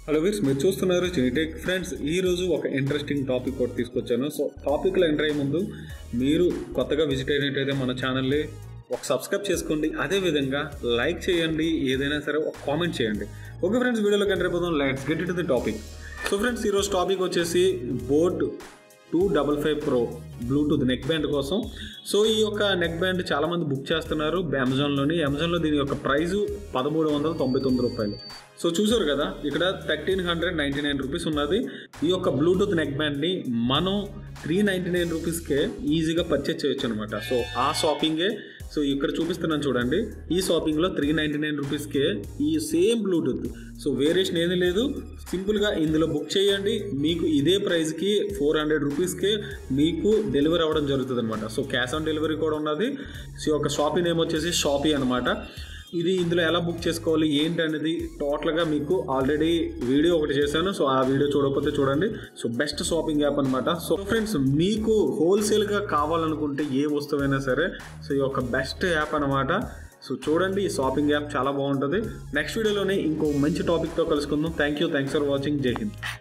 hello వీర్స్ మీరు చూస్తున్నారు చినిటెక్ friends ఈ రోజు ఒక ఇంట్రెస్టింగ్ టాపిక్ ఒకటి తీసుకొచ్చాను సో టాపిక్లో ఎంటర్ అయ్యే ముందు మీరు కొత్తగా విజిట్ అయినట్టయితే మన ఛానల్ని ఒక సబ్స్క్రైబ్ చేసుకోండి అదేవిధంగా లైక్ చేయండి ఏదైనా సరే ఒక కామెంట్ చేయండి ఓకే ఫ్రెండ్స్ వీడియోలోకి ఎంటర్ అయిపోదాం let's get it the topic so friends ఈరోజు టాపిక్ వచ్చేసి boat two double five pro bluetooth neckband కోసం సో ఈ యొక్క నెక్ బ్యాండ్ చాలా మంది బుక్ చేస్తున్నారు అమెజాన్లోని అమెజాన్లో దీని యొక్క ప్రైస్ పదమూడు వందల తొంభై తొమ్మిది రూపాయలు సో చూసారు కదా ఇక్కడ thirteen hundred ninety nine rupees ఉన్నది ఈ యొక్క బ్లూటూత్ నెక్ బ్యాండ్ని మనం త్రీ నైంటీ నైన్ రూపీస్కే ఈజీగా పర్చేస్ చేయొచ్చు అనమాట సో ఆ షాపింగే సో ఇక్కడ చూపిస్తున్నాను చూడండి ఈ షాపింగ్లో త్రీ నైంటీ నైన్ రూపీస్కే ఈ సేమ్ బ్లూటూత్ సో వేరియేషన్ ఏమీ లేదు సింపుల్గా ఇందులో బుక్ చేయండి మీకు ఇదే ప్రైస్కి ఫోర్ హండ్రెడ్ రూపీస్కే మీకు డెలివరీ అవ్వడం జరుగుతుంది అనమాట సో క్యాష్ ఆన్ డెలివరీ కూడా ఉన్నది సో ఈ యొక్క షాపీ నేమ్ వచ్చేసి షాపీ అనమాట ఇది ఇందులో ఎలా బుక్ చేసుకోవాలి ఏంటి అనేది టోటల్గా మీకు ఆల్రెడీ వీడియో ఒకటి చేశాను సో ఆ వీడియో చూడకపోతే చూడండి సో బెస్ట్ షాపింగ్ యాప్ అనమాట సో ఫ్రెండ్స్ మీకు హోల్సేల్గా కావాలనుకుంటే ఏ వస్తువైనా సరే సో ఈ యొక్క బెస్ట్ యాప్ అనమాట సో చూడండి ఈ షాపింగ్ యాప్ చాలా బాగుంటుంది నెక్స్ట్ వీడియోలోనే ఇంకో మంచి టాపిక్తో కలుసుకుందాం thank you thanks for watching Jai Hind